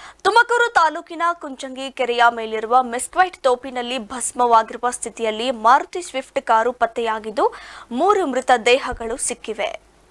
ತುಮಕೂರು ತಾಲೂಕಿನ ಕುಂಚಂಗಿ ಕೆರೆಯ ಮೇಲಿರುವ ಮೆಸ್ಕ್ವೈಟ್ ತೋಪಿನಲ್ಲಿ ಭಸ್ಮವಾಗಿರುವ ಸ್ಥಿತಿಯಲ್ಲಿ ಮಾರುತಿ ಸ್ವಿಫ್ಟ್ ಕಾರು ಪತ್ತೆಯಾಗಿದ್ದು ಮೂರು ಮೃತ ದೇಹಗಳು ಸಿಕ್ಕಿವೆ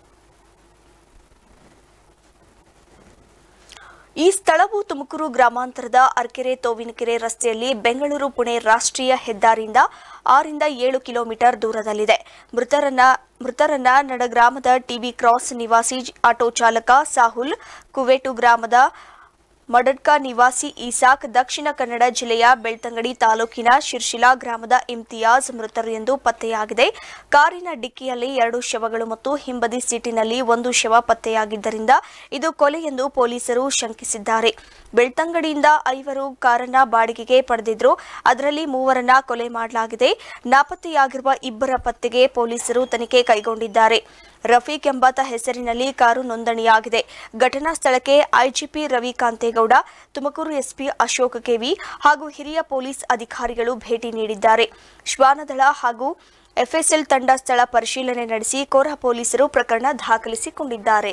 ಈ ಸ್ಥಳವು ತುಮಕೂರು ಗ್ರಾಮಾಂತರದ ಅರ್ಕೆರೆ ತೋವಿನಕೆರೆ ರಸ್ತೆಯಲ್ಲಿ ಬೆಂಗಳೂರು ಪುಣೆ ರಾಷ್ಟ್ರೀಯ ಹೆದ್ದಾರಿಯಿಂದ ಆರಿಂದ ಏಳು ಕಿಲೋಮೀಟರ್ ದೂರದಲ್ಲಿದೆ ಮೃತರನ್ನ ಮೃತರನ್ನ ನಡಗ್ರಾಮದ ಟಿಬಿ ಕ್ರಾಸ್ ನಿವಾಸಿ ಆಟೋ ಚಾಲಕ ಸಾಹುಲ್ ಕುವೆಟು ಗ್ರಾಮದ ಮಡಡ್ಕ ನಿವಾಸಿ ಇಸಾಕ್ ದಕ್ಷಿಣ ಕನ್ನಡ ಜಿಲ್ಲೆಯ ಬೆಳ್ತಂಗಡಿ ತಾಲೂಕಿನ ಶಿರ್ಶಿಲಾ ಗ್ರಾಮದ ಇಮ್ತಿಯಾಜ್ ಮೃತರು ಎಂದು ಪತ್ತೆಯಾಗಿದೆ ಕಾರಿನ ಡಿಕ್ಕಿಯಲ್ಲಿ ಎರಡು ಶವಗಳು ಮತ್ತು ಹಿಂಬದಿ ಸೀಟಿನಲ್ಲಿ ಒಂದು ಶವ ಪತ್ತೆಯಾಗಿದ್ದರಿಂದ ಇದು ಕೊಲೆ ಎಂದು ಪೊಲೀಸರು ಶಂಕಿಸಿದ್ದಾರೆ ಬೆಳ್ತಂಗಡಿಯಿಂದ ಐವರು ಕಾರನ್ನ ಬಾಡಿಗೆಗೆ ಪಡೆದಿದ್ರು ಅದರಲ್ಲಿ ಮೂವರನ್ನ ಕೊಲೆ ಮಾಡಲಾಗಿದೆ ನಾಪತ್ತೆಯಾಗಿರುವ ಇಬ್ಬರ ಪತ್ತೆಗೆ ಪೊಲೀಸರು ತನಿಖೆ ಕೈಗೊಂಡಿದ್ದಾರೆ ರಫೀಕ್ ಎಂಬಾತ ಹೆಸರಿನಲ್ಲಿ ಕಾರು ನೋಂದಣಿಯಾಗಿದೆ ಘಟನಾ ಸ್ಥಳಕ್ಕೆ IGP Ravi Kanthegowda Tumakuru SP Ashok KV ಹಾಗೂ ಹಿರಿಯ ಪೊಲೀಸ್ ಅಧಿಕಾರಿಗಳು ಭೇಟಿ ನೀಡಿದ್ದಾರೆ ಶ್ವಾನದಳ ಹಾಗೂ ಎಫ್ಎಸ್ಎಲ್ ತಂಡ ಸ್ಥಳ ಪರಿಶೀಲನೆ ನಡೆಸಿ ಕೋರ ಪೊಲೀಸರು ಪ್ರಕರಣ ದಾಖಲಿಸಿಕೊಂಡಿದ್ದಾರೆ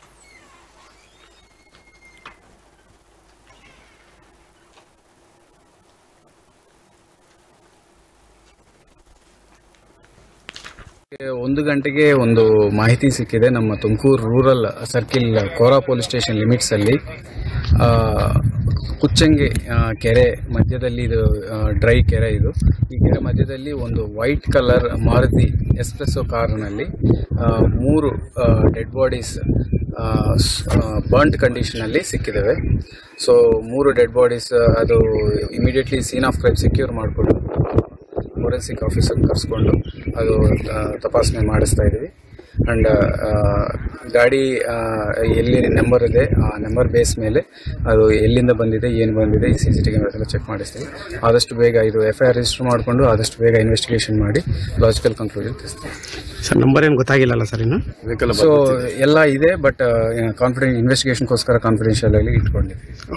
ಒಂದು ಗಂಟೆಗೆ ಒಂದು ಮಾಹಿತಿ ಸಿಕ್ಕಿದೆ ನಮ್ಮ Tumakuru rural circle Kora police station ಲಿಮಿಟ್ಸಲ್ಲಿ ಆ, ಕುಚ್ಚಂಗೆ ಆ, ಕೆರೆ ಮಧ್ಯದಲ್ಲಿ ಇದು ಆ, ಡ್ರೈ ಕೆರೆ ಇದು ಈ ಕೆರೆ ಮಧ್ಯದಲ್ಲಿ ಒಂದು ವೈಟ್ ಕಲರ್ ಮಾರುತಿ ಎಸ್ಪ್ರೆಸ್ಸೋ ಕಾರ್ನಲ್ಲಿ ಆ, ಮೂರು ಡೆಡ್ ಬಾಡೀಸ್ ಬರ್ಂಟ್ ಕಂಡೀಷನಲ್ಲಿ ಸಿಕ್ಕಿದ್ದಾವೆ ಸೊ ಮೂರು ಡೆಡ್ ಬಾಡೀಸ್ ಅದು immediately scene of crime secure ಮಾಡಿಕೊಂಡು ಫೋರೆನ್ಸಿಕ್ ಆಫೀಸರ್ ಕರೆಸ್ಕೊಂಡು ಅದು ಆ, ತಪಾಸಣೆ ಮಾಡಿಸ್ತಾ ಇದ್ದೀವಿ ಆ್ಯಂಡ್ ಗಾಡಿ ಆ, ಎಲ್ಲಿ ನಂಬರ್ ಇದೆ ಆ ನಂಬರ್ ಬೇಸ್ ಮೇಲೆ ಅದು ಎಲ್ಲಿಂದ ಬಂದಿದೆ ಏನು ಬಂದಿದೆ ಈ ಸಿ ಸಿ ಟಿ ಕ್ಯಾಮ್ರಾಸ್ ಎಲ್ಲ ಚೆಕ್ ಮಾಡಿಸ್ತೀವಿ ಆದಷ್ಟು ಬೇಗ ಇದು ಎಫ್ ಐ ಆರ್ ರಿಜಿಸ್ಟರ್ ಮಾಡಿಕೊಂಡು ಆದಷ್ಟು ಬೇಗ ಇನ್ವೆಸ್ಟಿಗೇಷನ್ ಮಾಡಿ ಲಾಜಿಕಲ್ ಕನ್ಕ್ಲೂಷನ್ ತಿಳಿಸ್ತೀವಿ ಸರ್ ನಂಬರ್ ಏನು ಗೊತ್ತಾಗಿಲ್ಲಲ್ಲ ಸರ್ ಇನ್ನು ಸೊ ಎಲ್ಲ ಇದೆ ಬಟ್ ಕಾನ್ಫಿಡೆಂಟ್ ಇನ್ವೆಸ್ಟಿಗೇಷನ್ಗೋಸ್ಕರ ಕಾನ್ಫಿಡೆನ್ಷಿಯಲ್ ಆಗಿ ಇಟ್ಕೊಂಡಿದ್ದೀವಿ